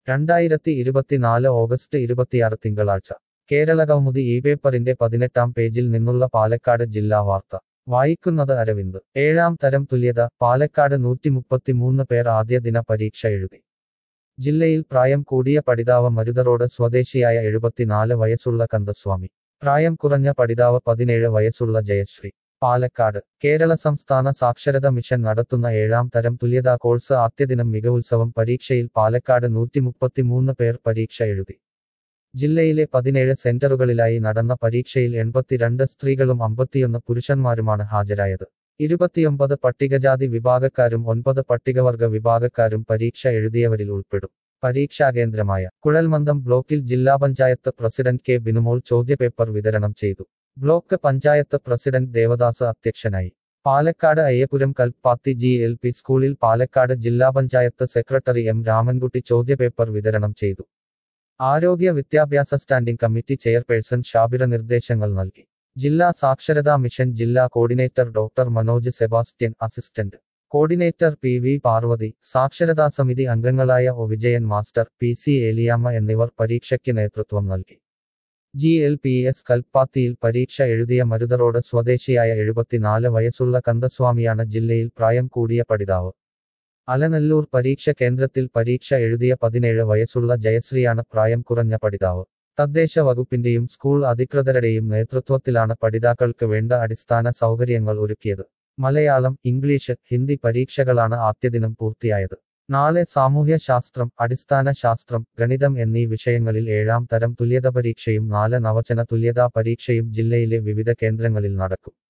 രണ്ടായിരത്തി ഇരുപത്തിനാല് ഓഗസ്റ്റ് ഇരുപത്തിയാറ് തിങ്കളാഴ്ച കേരള കൗമുദി ഈ പേപ്പറിന്റെ പതിനെട്ടാം പേജിൽ നിന്നുള്ള പാലക്കാട് ജില്ലാ വാർത്ത വായിക്കുന്നത് അരവിന്ദ് ഏഴാം തരം തുല്യത പാലക്കാട് നൂറ്റിമുപ്പത്തിമൂന്ന് പേർ ആദ്യ ദിന പരീക്ഷ എഴുതി ജില്ലയിൽ പ്രായം കൂടിയ പഠിതാവ് മരുതറോഡ് സ്വദേശിയായ എഴുപത്തിനാല് വയസ്സുള്ള കന്ദസ്വാമി പ്രായം കുറഞ്ഞ പഠിതാവ് പതിനേഴ് വയസ്സുള്ള ജയശ്രീ പാലക്കാട് കേരള സംസ്ഥാന സാക്ഷരത മിഷൻ നടത്തുന്ന ഏഴാം തരം തുല്യതാ കോഴ്സ് ആദ്യദിനം മികവുത്സവം പരീക്ഷയിൽ പാലക്കാട് നൂറ്റിമുപ്പത്തിമൂന്ന് പേർ പരീക്ഷ എഴുതി ജില്ലയിലെ പതിനേഴ് സെന്ററുകളിലായി നടന്ന പരീക്ഷയിൽ എൺപത്തിരണ്ട് സ്ത്രീകളും അമ്പത്തിയൊന്ന് പുരുഷന്മാരുമാണ് ഹാജരായത് ഇരുപത്തിയൊമ്പത് പട്ടികജാതി വിഭാഗക്കാരും ഒൻപത് പട്ടികവർഗ വിഭാഗക്കാരും പരീക്ഷ എഴുതിയവരിൽ ഉൾപ്പെടും പരീക്ഷാകേന്ദ്രമായ കുഴൽമന്ദം ബ്ലോക്കിൽ ജില്ലാ പഞ്ചായത്ത് പ്രസിഡന്റ് കെ ബിനുമോൾ ചോദ്യപേപ്പർ വിതരണം ചെയ്തു ബ്ലോക്ക് പഞ്ചായത്ത് പ്രസിഡന്റ് ദേവദാസ് അധ്യക്ഷനായി Palakkad Ayyapuram Kalpathy G L P സ്കൂളിൽ പാലക്കാട് ജില്ലാ പഞ്ചായത്ത് സെക്രട്ടറി എം രാമൻകുട്ടി ചോദ്യപേപ്പർ വിതരണം ചെയ്തു ആരോഗ്യ വിദ്യാഭ്യാസ സ്റ്റാൻഡിംഗ് കമ്മിറ്റി ചെയർപേഴ്സൺ ഷാബിറ നിർദ്ദേശങ്ങൾ നൽകി ജില്ലാ സാക്ഷരതാ മിഷൻ ജില്ലാ coordinator doctor Manoj Sebastian assistant coordinator P V Parvathy സാക്ഷരതാ സമിതി അംഗങ്ങളായ O Vijayan master P C Eliyamma എന്നിവർ പരീക്ഷയ്ക്ക് നേതൃത്വം നൽകി ജി എൽ പി എസ് കൽപ്പാത്തിയിൽ പരീക്ഷ എഴുതിയ മരുതറോഡ് സ്വദേശിയായ എഴുപത്തിനാല് വയസ്സുള്ള കന്ദസ്വാമിയാണ് ജില്ലയിൽ പ്രായം കൂടിയ പഠിതാവ് അലനല്ലൂർ പരീക്ഷ കേന്ദ്രത്തിൽ പരീക്ഷ എഴുതിയ പതിനേഴ് വയസ്സുള്ള ജയശ്രീയാണ് പ്രായം കുറഞ്ഞ പഠിതാവ് തദ്ദേശ വകുപ്പിന്റെയും സ്കൂൾ അധികൃതരുടെയും നേതൃത്വത്തിലാണ് പഠിതാക്കൾക്ക് വേണ്ട അടിസ്ഥാന സൗകര്യങ്ങൾ ഒരുക്കിയത് മലയാളം ഇംഗ്ലീഷ് ഹിന്ദി പരീക്ഷകളാണ് ആദ്യദിനം പൂർത്തിയായത് നാളെ സാമൂഹ്യ ശാസ്ത്രം അടിസ്ഥാന ശാസ്ത്രം ഗണിതം എന്നീ വിഷയങ്ങളിൽ ഏഴാം തരം തുല്യത പരീക്ഷയും നാല് നവചന തുല്യതാ പരീക്ഷയും ജില്ലയിലെ വിവിധ കേന്ദ്രങ്ങളിൽ നടക്കും